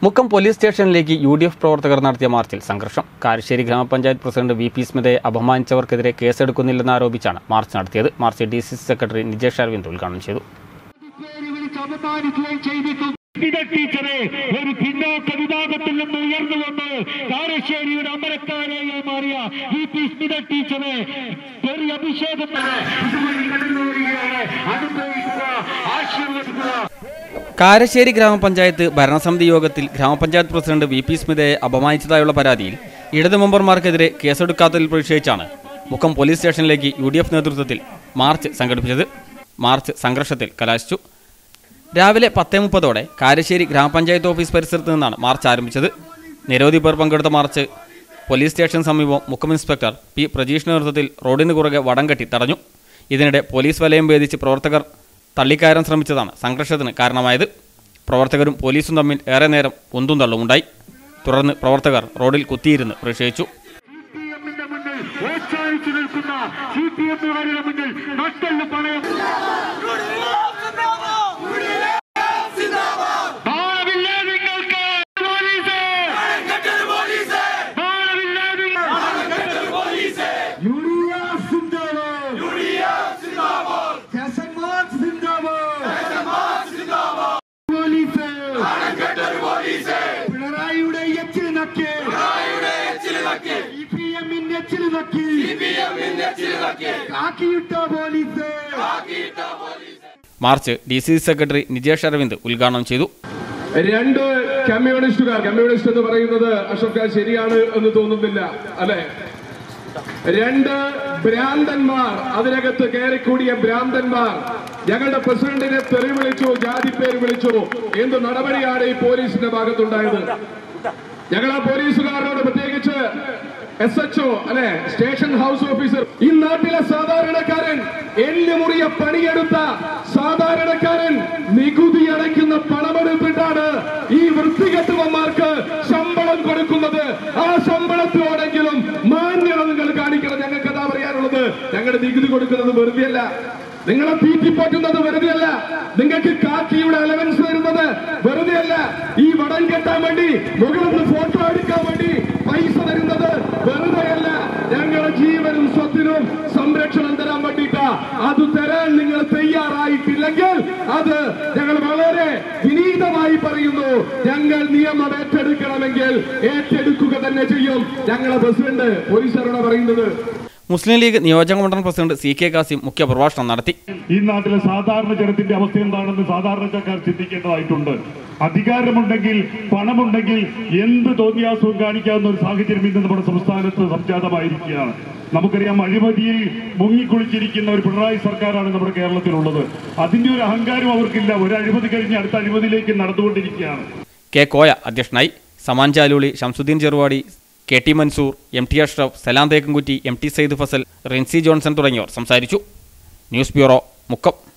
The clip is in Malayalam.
മുക്കം പോലീസ് സ്റ്റേഷനിലേക്ക് യു ഡി എഫ് പ്രവർത്തകർ നടത്തിയ മാർച്ചിൽ സംഘർഷം കാരശ്ശേരി ഗ്രാമപഞ്ചായത്ത് പ്രസിഡന്റ് വി പി സ്മിതയെ അപമാനിച്ചവർക്കെതിരെ കേസെടുക്കുന്നില്ലെന്നാരോപിച്ചാണ് മാർച്ച് നടത്തിയത് march D C C secretary Nijesh Aravind ഉദ്ഘാടനം ചെയ്തു പേര് വിളിച്ച് അപമാനിക്കുകയും ചെയ്തിട്ടുണ്ട് ഇത ടീച്ചറെ ഒരു പിന്നോക്ക വിഭാഗത്തിൽ നിന്ന് ഉയർന്നു വന്ന് കാരശ്ശേരിയുടെ അമരക്കാരായി മാറിയ വി പി സ്മിത ടീച്ചറെ ചെറിയ അഭിഷേകത്തിന് ഇതുവഴി കടന്നു വരികയാണ് അനുഭവിക്കുക ആശീർവദിക്കുക കാരശ്ശേരി ഗ്രാമപഞ്ചായത്ത് ഭരണസമിതി യോഗത്തിൽ ഗ്രാമപഞ്ചായത്ത് പ്രസിഡന്റ് വി പി സ്മിതയെ അപമാനിച്ചതായുള്ള പരാതിയിൽ ഇടതു മെമ്പർമാർക്കെതിരെ കേസെടുക്കാത്തതിൽ പ്രതിഷേധിച്ചാണ് മുക്കം പോലീസ് സ്റ്റേഷനിലേക്ക് യു ഡി എഫ് നേതൃത്വത്തിൽ മാർച്ച് സംഘടിപ്പിച്ചത് മാർച്ച് സംഘർഷത്തിൽ കലാശിച്ചു രാവിലെ പത്തേ മുപ്പതോടെ കാരശ്ശേരി ഗ്രാമപഞ്ചായത്ത് ഓഫീസ് പരിസരത്ത് നിന്നാണ് മാർച്ച് ആരംഭിച്ചത് നിരവധി പേർ പങ്കെടുത്ത മാർച്ച് പോലീസ് സ്റ്റേഷൻ സമീപം മുക്കം ഇൻസ്പെക്ടർ പി പ്രജീഷ് നേതൃത്വത്തിൽ റോഡിന് കുറുകെ വടം കെട്ടി തടഞ്ഞു ഇതിനിടെ പോലീസ് വലയം ഭേദിച്ച് പ്രവർത്തകർ തള്ളിക്കയറാൻ ശ്രമിച്ചതാണ് സംഘർഷത്തിന് കാരണമായത് പ്രവർത്തകരും പോലീസും തമ്മിൽ ഏറെ നേരം ഒന്നും തള്ളുമുണ്ടായി തുടർന്ന് പ്രവർത്തകർ റോഡിൽ കുത്തിയിരുന്ന് പ്രതിഷേധിച്ചു സി പി എമ്മിന്റെ മുന്നിൽ ഓച്ചായിച്ചു നിൽക്കുന്ന സി പി എമ്മുകാരുടെ മുന്നിൽ നട്ടല് പണയം നാണമില്ലേ നിങ്ങൾക്ക് പോലീസ് നാണമില്ലേ നിങ്ങൾ യൂറിയ സിന്ദാബാദ് ജസന്മാർ സിന്ദാബാദ് പോലീസ് പിണറായിയുടെ എച്ചിൽ നക്കി സിപിഎമ്മിന്റെ എച്ചിൽ നക്കി കാക്കിയിട്ട police march D C C secretary Nijesh Aravind ഉദ്ഘാടനം ചെയ്തു രണ്ട് കമ്മ്യൂണിസ്റ്റുകാർ കമ്മ്യൂണിസ്റ്റ് എന്ന് പറയുന്നത് അശോക ശരിയാണ് എന്ന് തോന്നുന്നില്ല അല്ലെ രണ്ട് ഭ്രാന്തന്മാർ അതിനകത്ത് കയറിക്കൂടിയ ഭ്രാന്തന്മാർ ഞങ്ങളുടെ പ്രസിഡന്റിനെ തെറി വിളിച്ചു ജാതി പേര് വിളിച്ചു എന്ത് നടപടിയാണ് ഈ പോലീസിന്റെ ഭാഗത്തുണ്ടായത് ഞങ്ങൾ ആ പോലീസുകാരോട് പ്രത്യേകിച്ച് എസ് എച്ച് ഒ അല്ലെ സ്റ്റേഷൻ ഹൗസ് ഓഫീസർ ഈ നാട്ടിലെ സാധാരണക്കാരൻ എല്ലുമുറിയ പണിയെടുത്ത സാധാരണക്കാരൻ നികുതി അടയ്ക്കുന്ന പണമെടുത്തിട്ടാണ് ഈ വൃത്തികെട്ടവന്മാർക്ക് ശമ്പളം കൊടുക്കുന്നത് ആ ശമ്പളത്തിനോടെങ്കിലും മാന്യത നിങ്ങൾ കാണിക്കണം ഞങ്ങൾക്ക് അതാ പറയാനുള്ളത് ഞങ്ങളുടെ നികുതി കൊടുക്കുന്നത് വെറുതെയല്ല നിങ്ങളെ തീറ്റിപ്പോറ്റുന്നത് വെറുതെയല്ല നിങ്ങൾക്ക് കാക്കിയുടെ അലവൻസ് തരുന്നത് വെറുതെയല്ല ഈ വടം കെട്ടാൻ വേണ്ടി മുകളിൽ നിന്ന് ഫോട്ടോ എടുക്കാൻ വേണ്ടി പൈസ തരുന്നത് വെറുതെയല്ല ഞങ്ങളുടെ ജീവനും സ്വത്തിനും സംരക്ഷണം തരാൻ വേണ്ടിയിട്ടാ അത് തരാൻ നിങ്ങൾ തയ്യാറായിട്ടില്ലെങ്കിൽ അത് ഞങ്ങൾ വളരെ വിനീതമായി പറയുന്നു ഞങ്ങൾ നിയമം ഏറ്റെടുക്കണമെങ്കിൽ ഏറ്റെടുക്കുക തന്നെ ചെയ്യും ഞങ്ങളെ പ്രസിഡന്റ് പോലീസുകാരോട് പറയുന്നത് മുസ്ലിം ലീഗ് നിയോജക മണ്ഡലം പ്രസിഡന്റ് സി കെ കാസിം മുഖ്യപ്രഭാഷണം നടത്തി ഈ നാട്ടിലെ സാധാരണ ജനത്തിന്റെ അവസ്ഥ എന്താണെന്ന് സാധാരണക്കാർ ചിന്തിക്കേണ്ടതായിട്ടുണ്ട് അധികാരമുണ്ടെങ്കിൽ പണമുണ്ടെങ്കിൽ എന്ത് തോന്നിയാസവും കാണിക്കാവുന്ന ഒരു സാഹചര്യം ഇന്ന് നമ്മുടെ സംസ്ഥാനത്ത് സംജാതമായിരിക്കുകയാണ് നമുക്കറിയാം അഴിമതിയിൽ മുങ്ങിക്കുളിച്ചിരിക്കുന്ന ഒരു പിണറായി സർക്കാരാണ് നമ്മുടെ കേരളത്തിലുള്ളത് അതിന്റെ ഒരു അഹങ്കാരം അവർക്കില്ല ഒരു അഴിമതി കഴിഞ്ഞ് അടുത്ത അഴിമതിയിലേക്ക് നടന്നുകൊണ്ടിരിക്കുകയാണ് കെ കോയ അധ്യക്ഷനായി Saman Chaluli Shamsuddin Cheruvadi K T Mansoor M T Ashraf Salam Thekkankutti M T Sayyid Fasal Rinsi Johnson തുടങ്ങിയവർ സംസാരിച്ചു ന്യൂസ് ബ്യൂറോ മുക്കം